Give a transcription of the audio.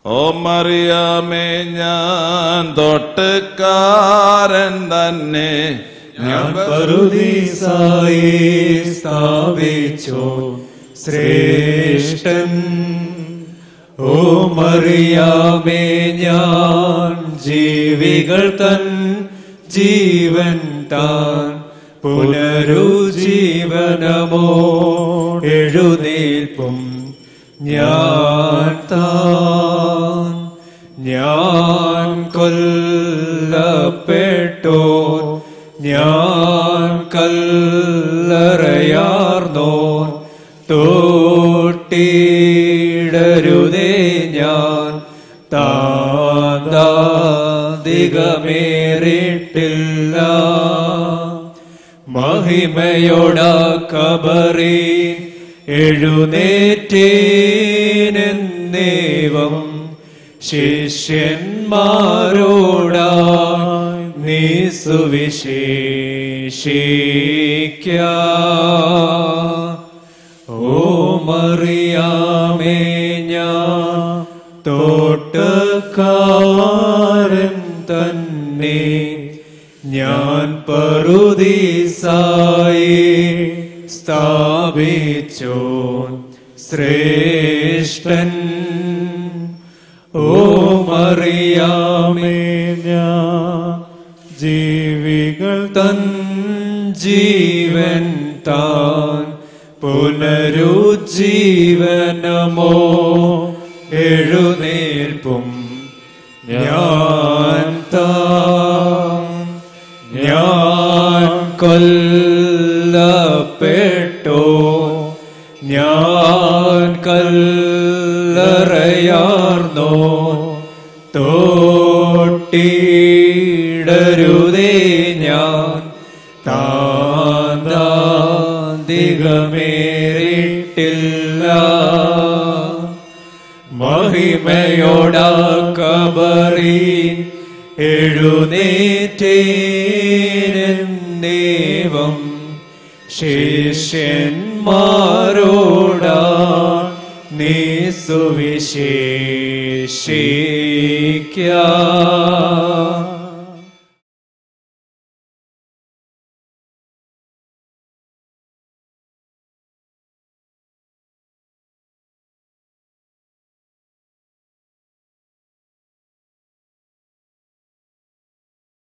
ഓ മറിയാമേ ഞാൻ തൊട്ടുകാരൻ തന്നെ ഞാൻ പറുദീസായി സ്ഥാപിച്ചോ ശ്രേഷ്ഠൻ ഓ മറിയാമേ ഞാൻ ജീവികൾ തൻ ജീവൻ താൻ പുനരുജീവനമോ എഴുന്നേൽപ്പും ഞാൻ താൻ ഞാൻ കൊല്ലപ്പെട്ടോ ഞാൻ കല്ലറയാർന്നോ തോട്ടിടരുതേ ഞാൻ താന്താതികമേറിട്ടില്ല മഹിമയോട കബറി എഴുന്നേറ്റേനെന്നേവം ശിഷ്യന്മാരോടാ നീ സുവിശേഷിക്ക ഓ മറിയാമേ ഞാൻ തോട്ടക്കാരൻ തന്നെ ഞാൻ പറുദീസായി സ്ഥാപിച്ചോ ശ്രേഷ്ഠൻ ഓ മറിയാമേ ഞാൻ ജീവികൾ തൻ ജീവൻ താൻ പുനരുജ്ജീവനമോ എഴുന്നേൽപ്പും ഞാൻ താൻ ഞാൻ കൊല്ലപ്പെട്ടോ ഞാൻ കല്ലറയാർന്നോ തോട്ടിടരുതേ ഞാൻ താന്താന്തികമേറിട്ടില്ല മഹിമയോട കബറി എഴുന്നേറ്റേനെന്നേവം ശിഷ്യന്മാരോടാ നീ സുവിശേഷിക്ക